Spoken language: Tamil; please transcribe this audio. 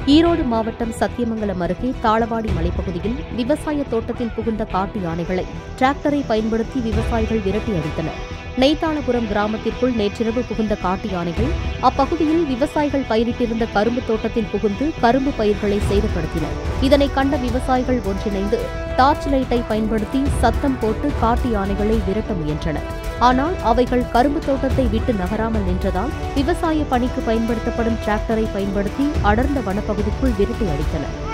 ஈரோடு மாவட்டம் சத்தியமங்கலம் அருகே தாளவாடி மலைப்பகுதியில் விவசாய தோட்டத்தில் புகுந்த காட்டு யானைகளை டிராக்டரை பயன்படுத்தி விவசாயிகள் விரட்டி அடித்தனர் நெய்தானபுரம் கிராமத்திற்குள் நேற்றிரவு புகுந்த காட்டு யானைகள் அப்பகுதியில் விவசாயிகள் பயிரிட்டிருந்த கரும்பு தோட்டத்தில் புகுந்து கரும்பு பயிர்களை சேதப்படுத்தின இதனை கண்ட விவசாயிகள் ஒன்றிணைந்து டார்ச் லைட்டை பயன்படுத்தி சத்தம் போட்டு காட்டு யானைகளை விரட்ட முயன்றனர் ஆனால் அவைகள் கரும்பு தோட்டத்தை விட்டு நகராமல் நின்றதால் விவசாய பணிக்கு பயன்படுத்தப்படும் டிராக்டரை பயன்படுத்தி அடர்ந்த வனப்பகுதிக்குள் விரட்டி அடித்தனர்